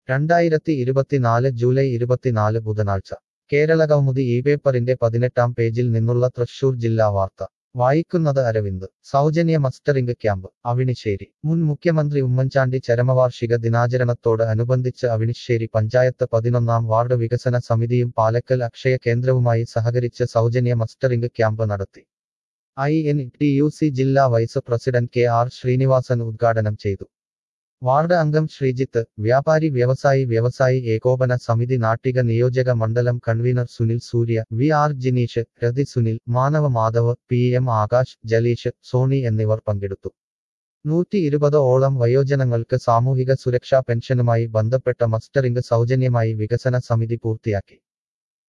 രണ്ടായിരത്തി ഇരുപത്തിനാല് ജൂലൈ ഇരുപത്തിനാല് ബുധനാഴ്ച കേരള കൗമുദി ഈ പേപ്പറിന്റെ പതിനെട്ടാം പേജിൽ നിന്നുള്ള തൃശൂർ ജില്ലാ വാർത്ത വായിക്കുന്നത് അരവിന്ദ് സൗജന്യ മസ്റ്ററിംഗ് ക്യാമ്പ് അവിണിശ്ശേരി മുൻ മുഖ്യമന്ത്രി ഉമ്മൻചാണ്ടി ചരമവാർഷിക ദിനാചരണത്തോട് അനുബന്ധിച്ച് അവിണിശ്ശേരി പഞ്ചായത്ത് പതിനൊന്നാം വാർഡ് വികസന സമിതിയും പാലക്കൽ അക്ഷയ കേന്ദ്രവുമായി സഹകരിച്ച് സൗജന്യ മസ്റ്ററിംഗ് ക്യാമ്പ് നടത്തി I N T U C ജില്ലാ vice president K R Sreenivasan ഉദ്ഘാടനം ചെയ്തു വാർഡ് അംഗം ശ്രീജിത്ത് വ്യാപാരി വ്യവസായി വ്യവസായി ഏകോപന സമിതി നാട്ടിക നിയോജക മണ്ഡലം convener Sunil Surya V R Jineesh Rathi Sunil Manava Madhav P M Akash Jaleesh Soni എന്നിവർ പങ്കെടുത്തു നൂറ്റി ഇരുപത് ഓളം വയോജനങ്ങൾക്ക് സാമൂഹിക സുരക്ഷാ പെൻഷനുമായി ബന്ധപ്പെട്ട മസ്റ്ററിംഗ് സൗജന്യമായി വികസന സമിതി പൂർത്തിയാക്കി